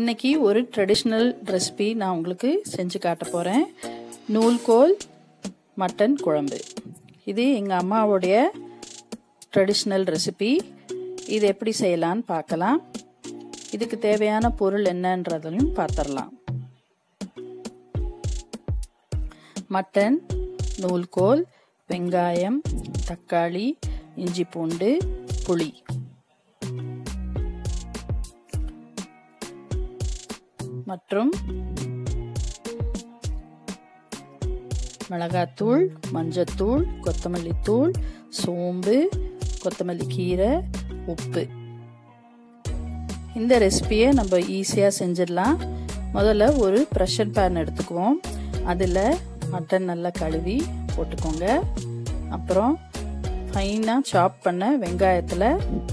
இன்னைக்கு ஒரு traditional recipe நான் உங்களுக்கு செஞ்சு காட்ட போகிறேன் நூல்கோல் மட்டன் குழம்பு இது எங்கள் அம்மாவுடைய ட்ரெடிஷ்னல் ரெசிபி இது எப்படி செய்யலான்னு பார்க்கலாம் இதுக்கு தேவையான பொருள் என்னன்றதையும் பார்த்துடலாம் மட்டன் நூல்கோல் வெங்காயம் தக்காளி இஞ்சி பூண்டு புளி மற்றும் மிளகாத்தூள் மஞ்சத்தூள் கொத்தமல்லி தூள் சோம்பு கொத்தமல்லி கீரை உப்பு இந்த ரெசிபியை நம்ம ஈஸியாக செஞ்சிடலாம் முதல்ல ஒரு ப்ரெஷர் பேன் எடுத்துக்குவோம் அதில் மட்டன் நல்லா கழுவி போட்டுக்கோங்க அப்புறம் ஃபைனாக சாப் பண்ண வெங்காயத்தில்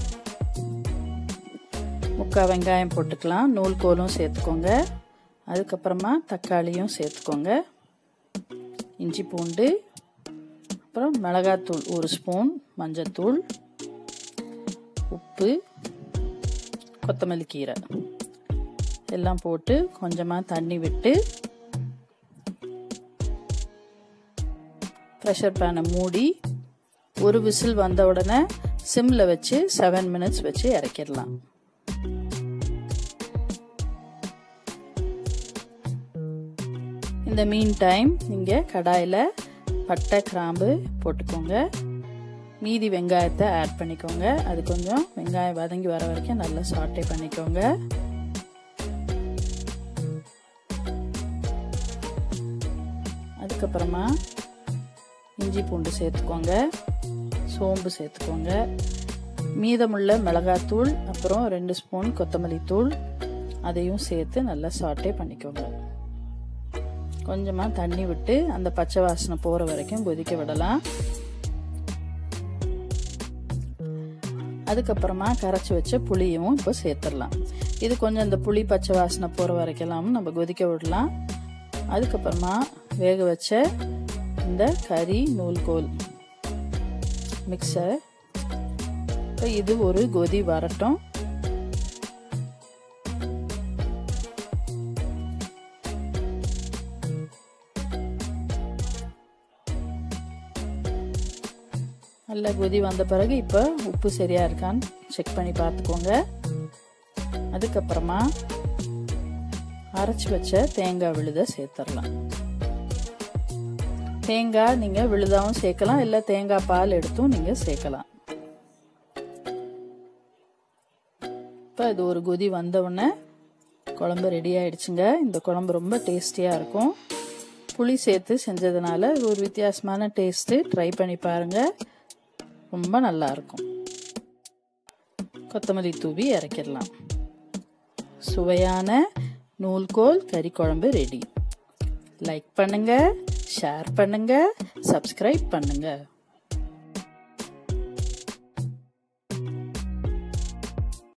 முக்கால் வெங்காயம் போட்டுக்கலாம் நூல்கோலும் சேர்த்துக்கோங்க அதுக்கப்புறமா தக்காளியும் சேர்த்துக்கோங்க இஞ்சி பூண்டு அப்புறம் மிளகாத்தூள் ஒரு ஸ்பூன் மஞ்சத்தூள் உப்பு கொத்தமல்லி கீரை எல்லாம் போட்டு கொஞ்சமாக தண்ணி விட்டு ப்ரெஷர் பேனை மூடி ஒரு விசில் வந்த உடனே சிம்மில் வச்சு செவன் மினிட்ஸ் வச்சு இறக்கிடலாம் இந்த மீன் டைம் நீங்கள் கடாயில் பட்டை கிராம்பு போட்டுக்கோங்க மீதி வெங்காயத்தை ஆட் பண்ணிக்கோங்க அது கொஞ்சம் வெங்காயம் வதங்கி வர வரைக்கும் நல்லா சாட்டே பண்ணிக்கோங்க அதுக்கப்புறமா இஞ்சி பூண்டு சேர்த்துக்கோங்க சோம்பு சேர்த்துக்கோங்க மீதமுள்ள மிளகாத்தூள் அப்புறம் ரெண்டு ஸ்பூன் கொத்தமல்லி தூள் அதையும் சேர்த்து நல்லா சாட்டே பண்ணிக்கோங்க கொஞ்சமாக தண்ணி விட்டு அந்த பச்சை வாசனை போகிற வரைக்கும் கொதிக்க விடலாம் அதுக்கப்புறமா கரைச்சி வச்ச புளியும் இப்போ சேர்த்துடலாம் இது கொஞ்சம் இந்த புளி பச்சை வாசனை போகிற வரைக்கெல்லாம் நம்ம கொதிக்க விடலாம் அதுக்கப்புறமா வேக வச்ச இந்த கறி நூல்கோல் மிக்சர் இப்போ இது ஒரு கொதி வரட்டும் நல்ல கொதி வந்த பிறகு இப்போ உப்பு சரியா இருக்கான்னு செக் பண்ணி பார்த்துக்கோங்க அதுக்கப்புறமா அரைச்சி வச்ச தேங்காய் விழுத சேர்த்துடலாம் தேங்காய் நீங்கள் விழுதாவும் சேர்க்கலாம் இல்லை தேங்காய் பால் எடுத்தும் நீங்கள் சேர்க்கலாம் இப்போ இது ஒரு கொதி வந்தவுடனே குழம்பு ரெடி ஆயிடுச்சுங்க இந்த குழம்பு ரொம்ப டேஸ்டியாக இருக்கும் புளி சேர்த்து செஞ்சதுனால ஒரு வித்தியாசமான டேஸ்ட்டு ட்ரை பண்ணி பாருங்கள் ரொம்ப நல்லா இருக்கும் கொத்தமல்லி தூவி இறக்கிடலாம் சுவையான நூல்கோல் கறி குழம்பு ரெடி லைக் பண்ணுங்க ஷேர் பண்ணுங்க சப்ஸ்கிரைப் பண்ணுங்க